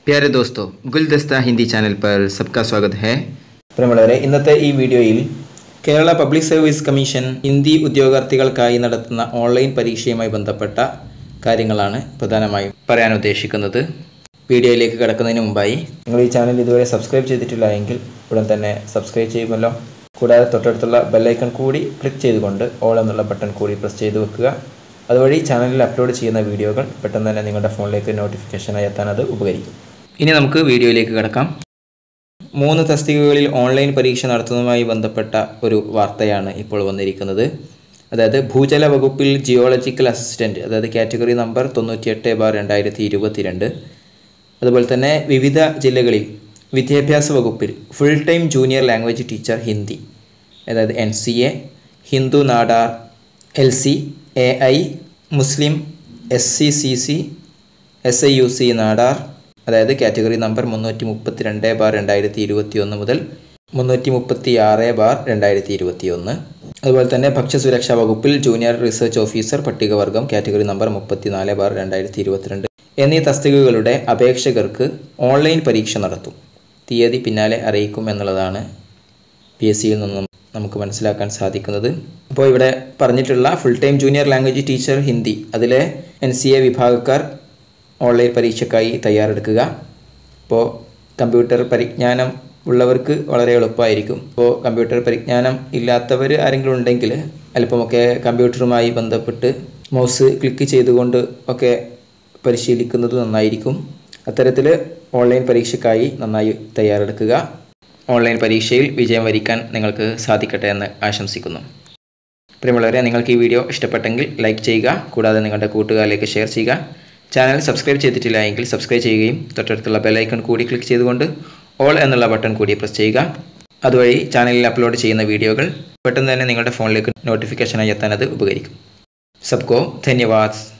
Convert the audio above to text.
प्यारे दोस्तों गुलदस्ता हिंदी चैनल पर सबका स्वागत है പ്രിയമുള്ളവരെ ഇന്നത്തെ ഈ വീഡിയോയിൽ Kerala public service commission Hindi ഉദ്യോഗാർത്ഥികൾക്കായി നടത്തുന്ന ഓൺലൈൻ പരീക്ഷയുമായി ബന്ധപ്പെട്ട കാര്യങ്ങളാണ് പ്രധാനമായും പറയാൻ ഉദ്ദേശിക്കുന്നത് വീഡിയോയിലേക്ക് കിടക്കുന്നതിന് മുമ്പായി നിങ്ങൾ ഈ ചാനൽ ഇതുവരെ സബ്സ്ക്രൈബ് ചെയ്തിട്ടില്ല എങ്കിൽ ഉടൻ തന്നെ സബ്സ്ക്രൈബ് ചെയ്യുമല്ലോ കൂടാതെ തൊട്ടടുത്തുള്ള ബെല്ലൈക്കൺ കൂടി ക്ലിക്ക് ചെയ്തുകൊണ്ട് ഓൾ എന്നുള്ള ബട്ടൺ കൂടി പ്രസ് ചെയ്ത് വെക്കുക അതുവഴി ചാനലിൽ അപ്ലോഡ് ചെയ്യുന്ന വീഡിയോകൾ പെട്ടെന്ന് തന്നെ നിങ്ങളുടെ ഫോണിലേക്ക് നോട്ടിഫിക്കേഷനായി എത്താൻ അത് ഉപകരിക്കും ഇനി നമുക്ക് വീഡിയോയിലേക്ക് കിടക്കാം മൂന്ന് തസ്തികകളിൽ ഓൺലൈൻ പരീക്ഷ നടത്തുന്നതുമായി ബന്ധപ്പെട്ട ഒരു വാർത്തയാണ് ഇപ്പോൾ വന്നിരിക്കുന്നത് അതായത് ഭൂജല വകുപ്പിൽ ജിയോളജിക്കൽ അസിസ്റ്റൻറ്റ് അതായത് കാറ്റഗറി നമ്പർ തൊണ്ണൂറ്റിയെട്ട് ബാർ രണ്ടായിരത്തി ഇരുപത്തിരണ്ട് അതുപോലെ തന്നെ വിവിധ ജില്ലകളിൽ വിദ്യാഭ്യാസ വകുപ്പിൽ full time junior language teacher Hindi അതായത് N C A Hindu Nadar L C A I Muslim S C C C S I U C Nadar അതായത് കാറ്റഗറി നമ്പർ മുന്നൂറ്റി മുപ്പത്തി രണ്ട് ബാർ രണ്ടായിരത്തി ഇരുപത്തി ഒന്ന് മുതൽ മുന്നൂറ്റി മുപ്പത്തി ആറ് ബാർ രണ്ടായിരത്തി ഇരുപത്തി ഒന്ന് അതുപോലെ തന്നെ ഭക്ഷ്യസുരക്ഷാ വകുപ്പിൽ ജൂനിയർ റിസർച്ച് ഓഫീസർ പട്ടികവർഗം കാറ്റഗറി നമ്പർ മുപ്പത്തി നാല് ബാർ രണ്ടായിരത്തി ഇരുപത്തിരണ്ട് എന്നീ തസ്തികകളുടെ അപേക്ഷകർക്ക് ഓൺലൈൻ പരീക്ഷ നടത്തും തീയതി പിന്നാലെ അറിയിക്കും എന്നുള്ളതാണ് പി എസ് സിയിൽ നിന്നും നമുക്ക് മനസ്സിലാക്കാൻ സാധിക്കുന്നത് അപ്പോൾ ഇവിടെ പറഞ്ഞിട്ടുള്ള full time junior language teacher Hindi അതിലെ എൻ സി എ വിഭാഗക്കാർ ഓൺലൈൻ പരീക്ഷയ്ക്കായി തയ്യാറെടുക്കുക അപ്പോൾ കമ്പ്യൂട്ടർ പരിജ്ഞാനം ഉള്ളവർക്ക് വളരെ എളുപ്പമായിരിക്കും ഇപ്പോൾ കമ്പ്യൂട്ടർ പരിജ്ഞാനം ഇല്ലാത്തവർ ആരെങ്കിലും ഉണ്ടെങ്കിൽ അല്പമൊക്കെ കമ്പ്യൂട്ടറുമായി ബന്ധപ്പെട്ട് മൗസ് ക്ലിക്ക് ചെയ്തുകൊണ്ട് ഒക്കെ പരിശീലിക്കുന്നത് നന്നായിരിക്കും അത്തരത്തിൽ ഓൺലൈൻ പരീക്ഷയ്ക്കായി നന്നായി തയ്യാറെടുക്കുക ഓൺലൈൻ പരീക്ഷയിൽ വിജയം വരിക്കാൻ നിങ്ങൾക്ക് സാധിക്കട്ടെ എന്ന് ആശംസിക്കുന്നു പ്രിയമുള്ളവരെ നിങ്ങൾക്ക് ഈ വീഡിയോ ഇഷ്ടപ്പെട്ടെങ്കിൽ ലൈക്ക് ചെയ്യുക കൂടാതെ നിങ്ങളുടെ കൂട്ടുകാരിലേക്ക് ഷെയർ ചെയ്യുക ചാനൽ സബ്സ്ക്രൈബ് ചെയ്തിട്ടില്ല എങ്കിൽ സബ്സ്ക്രൈബ് ചെയ്യുകയും തൊട്ടടുത്തുള്ള ബെല്ലൈക്കൺ കൂടി ക്ലിക്ക് ചെയ്തുകൊണ്ട് ഓൾ എന്നുള്ള ബട്ടൺ കൂടി പ്രസ് ചെയ്യുക അതുവഴി ചാനലിൽ അപ്ലോഡ് ചെയ്യുന്ന വീഡിയോകൾ പെട്ടെന്ന് തന്നെ നിങ്ങളുടെ ഫോണിലേക്ക് നോട്ടിഫിക്കേഷനായി എത്താൻ അത് ഉപകരിക്കും സബ്കോ ധന്യവാദ്